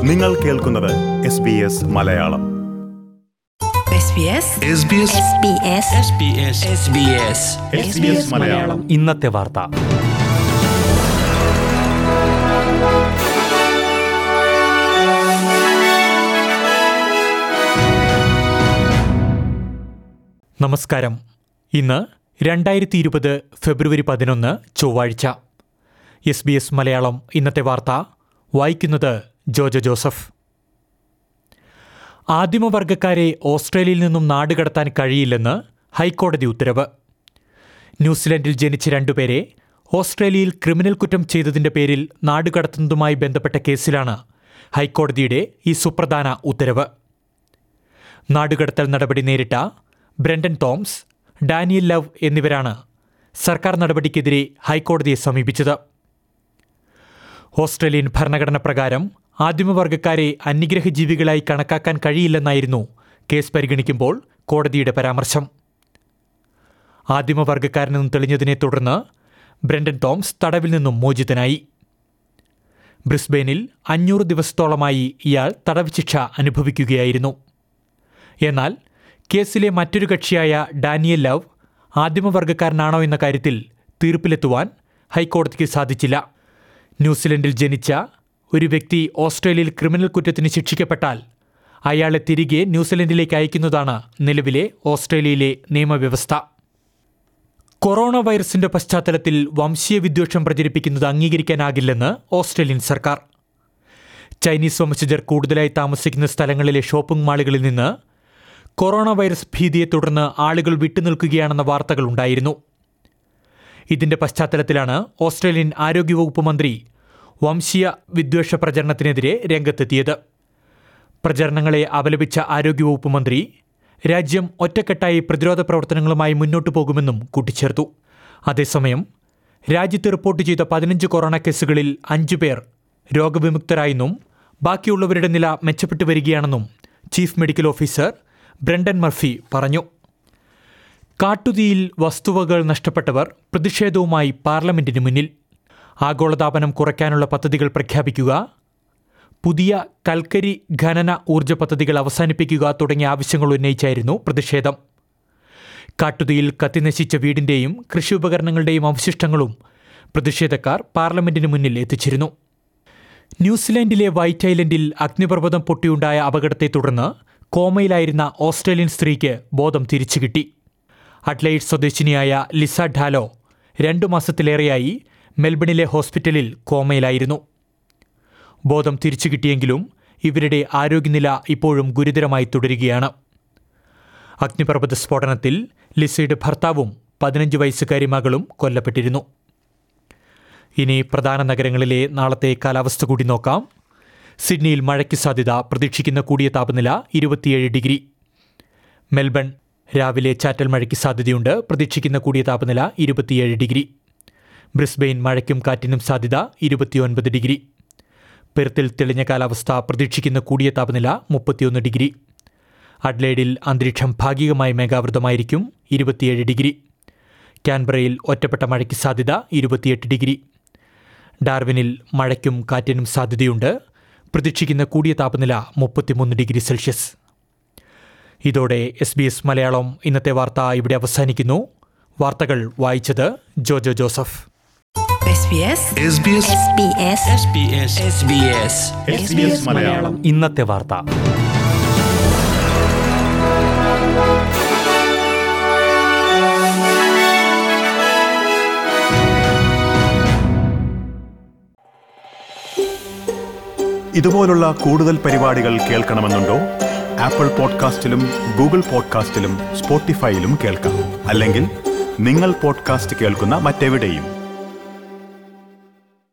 നിങ്ങൾ കേൾക്കുന്നത് S B S Malayalam SBS SBS SBS SBS SBS SBS Malayalam ഇന്നത്തെ വാർത്ത നമസ്കാരം ഇന്ന് രണ്ടായിരത്തി ഇരുപത് ഫെബ്രുവരി പതിനൊന്ന് ചൊവ്വാഴ്ച എസ് ബി എസ് മലയാളം ഇന്നത്തെ വാർത്ത വായിക്കുന്നത് ജോജോ ജോസഫ് ആദിമവർഗക്കാരെ ഓസ്ട്രേലിയയിൽ നിന്നും നാടുകടത്താൻ കഴിയില്ലെന്ന് ഹൈക്കോടതി ഉത്തരവ് ന്യൂസിലൻഡിൽ ജനിച്ച രണ്ടുപേരെ ഓസ്ട്രേലിയയിൽ ക്രിമിനൽ കുറ്റം ചെയ്തതിന്റെ പേരിൽ നാടുകടത്തുന്നതുമായി ബന്ധപ്പെട്ട കേസിലാണ് ഹൈക്കോടതിയുടെ ഈ സുപ്രധാന ഉത്തരവ് നാടുകടത്തൽ നടപടി നേരിട്ട ബ്രണ്ടൻ തോംസ് ഡാനിയൽ ലവ് എന്നിവരാണ് സർക്കാർ നടപടിക്കെതിരെ ഹൈക്കോടതിയെ സമീപിച്ചത് ഓസ്ട്രേലിയൻ ഭരണഘടന പ്രകാരം ആദിമവർഗക്കാരെ അന്യഗ്രഹ ജീവികളായി കണക്കാക്കാൻ കഴിയില്ലെന്നായിരുന്നു കേസ് പരിഗണിക്കുമ്പോൾ കോടതിയുടെ പരാമർശം ആദിമവർഗക്കാരനെന്നും തെളിഞ്ഞതിനെ തുടർന്ന് ബ്രണ്ടൻ തോംസ് തടവിൽ നിന്നും മോചിതനായി ബ്രിസ്ബെയിനിൽ അഞ്ഞൂറ് ദിവസത്തോളമായി ഇയാൾ തടവ് ശിക്ഷ അനുഭവിക്കുകയായിരുന്നു എന്നാൽ കേസിലെ മറ്റൊരു കക്ഷിയായ ഡാനിയൽ ലവ് ആദിമവർഗക്കാരനാണോ എന്ന കാര്യത്തിൽ തീർപ്പിലെത്തുവാൻ ഹൈക്കോടതിക്ക് സാധിച്ചില്ല ന്യൂസിലൻഡിൽ ജനിച്ച ഒരു വ്യക്തി ഓസ്ട്രേലിയയിൽ ക്രിമിനൽ കുറ്റത്തിന് ശിക്ഷിക്കപ്പെട്ടാൽ അയാളെ തിരികെ ന്യൂസിലൻഡിലേക്ക് അയക്കുന്നതാണ് നിലവിലെ ഓസ്ട്രേലിയയിലെ നിയമവ്യവസ്ഥ കൊറോണ വൈറസിന്റെ പശ്ചാത്തലത്തിൽ വംശീയ വിദ്വേഷം പ്രചരിപ്പിക്കുന്നത് അംഗീകരിക്കാനാകില്ലെന്ന് ഓസ്ട്രേലിയൻ സർക്കാർ ചൈനീസ് വംശജർ കൂടുതലായി താമസിക്കുന്ന സ്ഥലങ്ങളിലെ ഷോപ്പിംഗ് മാളുകളിൽ നിന്ന് കൊറോണ വൈറസ് ഭീതിയെ തുടർന്ന് ആളുകൾ വിട്ടുനിൽക്കുകയാണെന്ന വാർത്തകൾ ഉണ്ടായിരുന്നു ഇതിന്റെ പശ്ചാത്തലത്തിലാണ് ഓസ്ട്രേലിയൻ ആരോഗ്യവകുപ്പ് മന്ത്രി വംശീയ വിദ്വേഷ പ്രചരണത്തിനെതിരെ രംഗത്തെത്തിയത് പ്രചരണങ്ങളെ അപലപിച്ച ആരോഗ്യവകുപ്പ് മന്ത്രി രാജ്യം ഒറ്റക്കെട്ടായി പ്രതിരോധ പ്രവർത്തനങ്ങളുമായി മുന്നോട്ടു പോകുമെന്നും കൂട്ടിച്ചേർത്തു അതേസമയം രാജ്യത്ത് റിപ്പോർട്ട് ചെയ്ത പതിനഞ്ച് കൊറോണ കേസുകളിൽ അഞ്ചു പേർ രോഗവിമുക്തരായെന്നും ബാക്കിയുള്ളവരുടെ നില മെച്ചപ്പെട്ടു വരികയാണെന്നും chief medical officer Brendan Murphy പറഞ്ഞു കാട്ടുതീയിൽ വസ്തുവകൾ നഷ്ടപ്പെട്ടവർ പ്രതിഷേധവുമായി പാർലമെന്റിന് മുന്നിൽ ആഗോളതാപനം കുറയ്ക്കാനുള്ള പദ്ധതികൾ പ്രഖ്യാപിക്കുക പുതിയ കൽക്കരി ഖനന ഊർജ്ജ പദ്ധതികൾ അവസാനിപ്പിക്കുക തുടങ്ങിയ ആവശ്യങ്ങൾ ഉന്നയിച്ചായിരുന്നു പ്രതിഷേധം കാട്ടുതീയിൽ കത്തിനശിച്ച വീടിന്റെയും കൃഷി ഉപകരണങ്ങളുടെയും അവശിഷ്ടങ്ങളും പ്രതിഷേധക്കാർ പാർലമെന്റിന് മുന്നിൽ എത്തിച്ചിരുന്നു ന്യൂസിലാൻഡിലെ വൈറ്റ് ഐലൻഡിൽ അഗ്നിപർവ്വതം പൊട്ടിയുണ്ടായ അപകടത്തെ തുടർന്ന് കോമയിലായിരുന്ന ഓസ്ട്രേലിയൻ സ്ത്രീക്ക് ബോധം തിരിച്ചു കിട്ടി അഡ്ലൈഡ് സ്വദേശിനിയായ ലിസ ഡാലോ രണ്ടു മാസത്തിലേറെയായി മെൽബണിലെ ഹോസ്പിറ്റലിൽ കോമയിലായിരുന്നു ബോധം തിരിച്ചു കിട്ടിയെങ്കിലും ഇവരുടെ ആരോഗ്യനില ഇപ്പോഴും ഗുരുതരമായി തുടരുകയാണ് അഗ്നിപർവ്വത സ്ഫോടനത്തിൽ ലിസയുടെ ഭർത്താവും പതിനഞ്ച് വയസ്സുകാരി മകളും കൊല്ലപ്പെട്ടിരുന്നു ഇനി പ്രധാന നഗരങ്ങളിലെ നാളത്തെ കാലാവസ്ഥ കൂടി നോക്കാം സിഡ്നിയിൽ മഴയ്ക്ക് സാധ്യത പ്രതീക്ഷിക്കുന്ന കൂടിയ താപനില ഇരുപത്തിയേഴ് ഡിഗ്രി മെൽബൺ രാവിലെ ചാറ്റൽ മഴയ്ക്ക് സാധ്യതയുണ്ട് പ്രതീക്ഷിക്കുന്ന കൂടിയ താപനില ഇരുപത്തിയേഴ് ഡിഗ്രി ബ്രിസ്ബെയിൻ മഴയ്ക്കും കാറ്റിനും സാധ്യത ഇരുപത്തിയൊൻപത് ഡിഗ്രി പെർത്തിൽ തെളിഞ്ഞ കാലാവസ്ഥ പ്രതീക്ഷിക്കുന്ന കൂടിയ താപനില മുപ്പത്തിയൊന്ന് ഡിഗ്രി അഡ്ലൈഡിൽ അന്തരീക്ഷം ഭാഗികമായി മേഘാവൃതമായിരിക്കും ഇരുപത്തിയേഴ് ഡിഗ്രി കാൻബറയിൽ ഒറ്റപ്പെട്ട മഴയ്ക്ക് സാധ്യത ഇരുപത്തിയെട്ട് ഡിഗ്രി ഡാർവിനിൽ മഴയ്ക്കും കാറ്റിനും സാധ്യതയുണ്ട് പ്രതീക്ഷിക്കുന്ന കൂടിയ താപനില മുപ്പത്തിമൂന്ന് ഡിഗ്രി സെൽഷ്യസ് ഇതോടെ എസ് ബി എസ് മലയാളം ഇന്നത്തെ വാർത്ത ഇവിടെ അവസാനിക്കുന്നു വാർത്തകൾ വായിച്ചത് Jojo Joseph SBS SBS SBS SBS SBS SBS Malayalam ഇന്നത്തെ വാർത്ത ഇതുപോലുള്ള കൂടുതൽ പരിപാടികൾ കേൾക്കണമെന്നുണ്ടോ ആപ്പിൾ പോഡ്കാസ്റ്റിലും ഗൂഗിൾ പോഡ്കാസ്റ്റിലും സ്പോട്ടിഫൈയിലും കേൾക്കാം അല്ലെങ്കിൽ നിങ്ങൾ പോഡ്കാസ്റ്റ് കേൾക്കുന്ന മറ്റെവിടെയും